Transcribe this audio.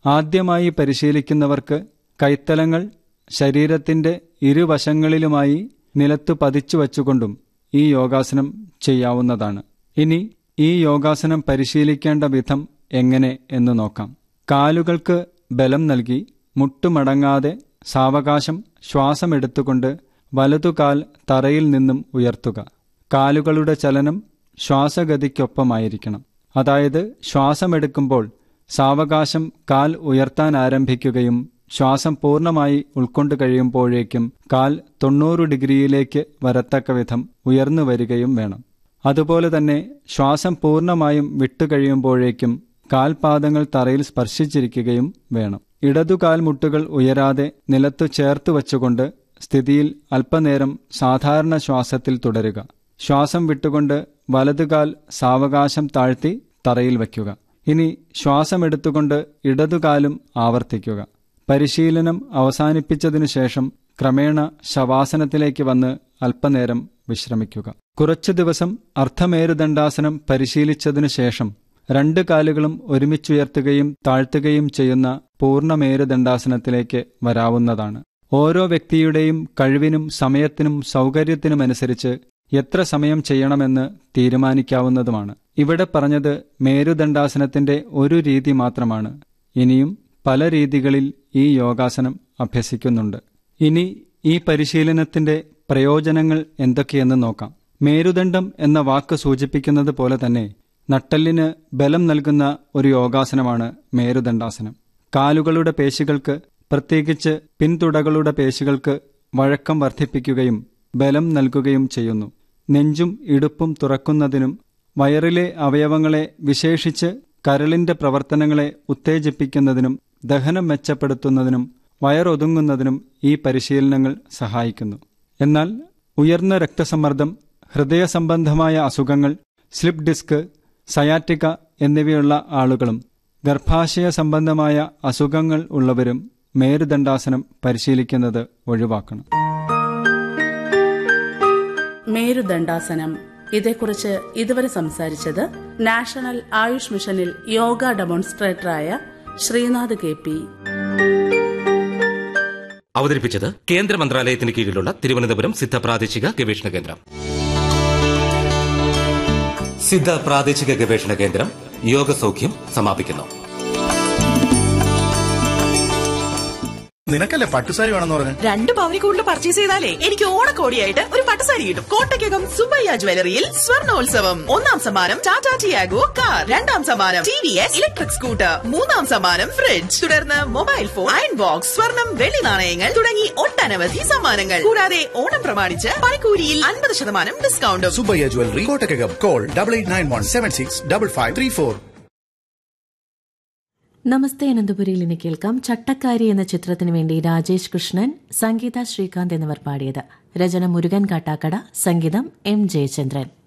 ആദ്യമായി പരിശീലിക്കുന്നവർക്ക് കൈത്തലങ്ങൾ ശരീരത്തിന്റെ ഇരുവശങ്ങളിലുമായി നിലത്തു പതിച്ചു വച്ചുകൊണ്ടും ഈ യോഗാസനം ചെയ്യാവുന്നതാണ് ഇനി ഈ യോഗാസനം പരിശീലിക്കേണ്ട വിധം എങ്ങനെ എന്ന് നോക്കാം കാലുകൾക്ക് ബലം നൽകി മുട്ടുമടങ്ങാതെ സാവകാശം ശ്വാസമെടുത്തുകൊണ്ട് വലതുകാൽ തറയിൽ നിന്നും ഉയർത്തുക കാലുകളുടെ ചലനം ശ്വാസഗതിക്കൊപ്പമായിരിക്കണം അതായത് ശ്വാസമെടുക്കുമ്പോൾ സാവകാശം കാൽ ഉയർത്താൻ ആരംഭിക്കുകയും ശ്വാസം പൂർണ്ണമായി ഉൾക്കൊണ്ടു കഴിയുമ്പോഴേക്കും കാൽ തൊണ്ണൂറ് ഡിഗ്രിയിലേക്ക് വരത്തക്ക വിധം ഉയർന്നു വരികയും വേണം അതുപോലെ തന്നെ ശ്വാസം പൂർണ്ണമായും വിട്ടുകഴിയുമ്പോഴേക്കും കാൽപാദങ്ങൾ തറയിൽ സ്പർശിച്ചിരിക്കുകയും വേണം ഇടതുകാൽ മുട്ടുകൾ ഉയരാതെ നിലത്തു ചേർത്ത് വച്ചുകൊണ്ട് സ്ഥിതിയിൽ അല്പനേരം സാധാരണ ശ്വാസത്തിൽ തുടരുക ശ്വാസം വിട്ടുകൊണ്ട് വലതുകാൽ സാവകാശം താഴ്ത്തി തറയിൽ വയ്ക്കുക ഇനി ശ്വാസമെടുത്തുകൊണ്ട് ഇടതുകാലും ആവർത്തിക്കുക പരിശീലനം അവസാനിപ്പിച്ചതിനു ശേഷം ക്രമേണ ശവാസനത്തിലേക്ക് വന്ന് അല്പനേരം വിശ്രമിക്കുക കുറച്ചു ദിവസം അർദ്ധമേരുദണ്ഡാസനം പരിശീലിച്ചതിനു ശേഷം രണ്ട് കാലുകളും ഒരുമിച്ചുയർത്തുകയും താഴ്ത്തുകയും ചെയ്യുന്ന പൂർണ്ണമേരുദണ്ഡാസനത്തിലേക്ക് വരാവുന്നതാണ് ഓരോ വ്യക്തിയുടെയും കഴിവിനും സമയത്തിനും സൗകര്യത്തിനുമനുസരിച്ച് എത്ര സമയം ചെയ്യണമെന്ന് തീരുമാനിക്കാവുന്നതുമാണ് ഇവിടെ പറഞ്ഞത് മേരുദണ്ഡാസനത്തിന്റെ ഒരു രീതി മാത്രമാണ് ഇനിയും പല രീതികളിൽ ഈ യോഗാസനം അഭ്യസിക്കുന്നുണ്ട് ഇനി ഈ പരിശീലനത്തിന്റെ പ്രയോജനങ്ങൾ എന്തൊക്കെയെന്ന് നോക്കാം മേരുദണ്ഡം എന്ന വാക്ക് സൂചിപ്പിക്കുന്നത് പോലെ തന്നെ നട്ടലിന് ബലം നൽകുന്ന ഒരു യോഗാസനമാണ് മേരുദണ്ഡാസനം കാലുകളുടെ പേശികൾക്ക് പ്രത്യേകിച്ച് പിന്തുടകളുടെ പേശികൾക്ക് വഴക്കം വർദ്ധിപ്പിക്കുകയും ബലം നൽകുകയും ചെയ്യുന്നു നെഞ്ചും ഇടുപ്പും തുറക്കുന്നതിനും വയറിലെ അവയവങ്ങളെ വിശേഷിച്ച് കരളിന്റെ പ്രവർത്തനങ്ങളെ ഉത്തേജിപ്പിക്കുന്നതിനും ദഹനം മെച്ചപ്പെടുത്തുന്നതിനും വയറൊതുങ്ങുന്നതിനും ഈ പരിശീലനങ്ങൾ സഹായിക്കുന്നു എന്നാൽ ഉയർന്ന രക്തസമ്മർദ്ദം ഹൃദയ സംബന്ധമായ അസുഖങ്ങൾ സ്ലിപ്പ് ഡിസ്ക് സയാറ്റിക്ക എന്നിവയുള്ള ആളുകളും ഗർഭാശയ സംബന്ധമായ അസുഖങ്ങൾ ഉള്ളവരും മേരുദണ്ഡാസനം പരിശീലിക്കുന്നത് ഒഴിവാക്കണം മേരുദണ്ഡാസനം ഇതേക്കുറിച്ച് ഇതുവരെ സംസാരിച്ചത് നാഷണൽ ആയുഷ് മിഷനിൽ യോഗ ഡെമോൺസ്ട്രേറ്ററായ ശ്രീനാഥ് കെ പി അവതരിപ്പിച്ചത് കേന്ദ്ര മന്ത്രാലയത്തിന് കീഴിലുള്ള തിരുവനന്തപുരം സിദ്ധ പ്രാദേശിക ഗവേഷണ കേന്ദ്രം സിദ്ധ പ്രാദേശിക ഗവേഷണ കേന്ദ്രം യോഗസൗഖ്യം സമാപിക്കുന്നു നിനക്കല്ലേ പട്ടുസാരി വേണമെന്ന് പറഞ്ഞു രണ്ട് പവനി കൂടുതൽ പർച്ചേസ് ചെയ്താലേ എനിക്ക് ഓണക്കോടിയായിട്ട് ഒരു പട്ടുസാരി കിട്ടും കോട്ടയ്ക്കകം സുബയ്യ ജ്വല്ലറിയിൽ സ്വർണോത്സവം ഒന്നാം സമ്മാനം ടാറ്റ ടിയാഗോ കാർ രണ്ടാം സമ്മാനം T V S electric scooter മൂന്നാം സമ്മാനം ഫ്രിഡ്ജ് തുടർന്ന് മൊബൈൽ ഫോൺ അയൺ ബോക്സ് സ്വർണം വെള്ളി നാണയങ്ങൾ തുടങ്ങി ഒട്ടനവധി സമ്മാനങ്ങൾ കൂടാതെ ഓണം പ്രമാണിച്ച് പണിക്കൂലിയിൽ അൻപത് ശതമാനം ഡിസ്കൗണ്ടും Subbaiah jewellery Kottakkakam call double eight nine one seven six double five three four നമസ്തേ അനന്തപുരിയിൽ ഇനി കേൾക്കാം ചട്ടക്കാരി എന്ന ചിത്രത്തിനു വേണ്ടി രാജേഷ് കൃഷ്ണൻ സംഗീത ശ്രീകാന്ത് എന്നിവർ പാടിയത് രചന മുരുകൻ കാട്ടാക്കട സംഗീതം എം ജയചന്ദ്രൻ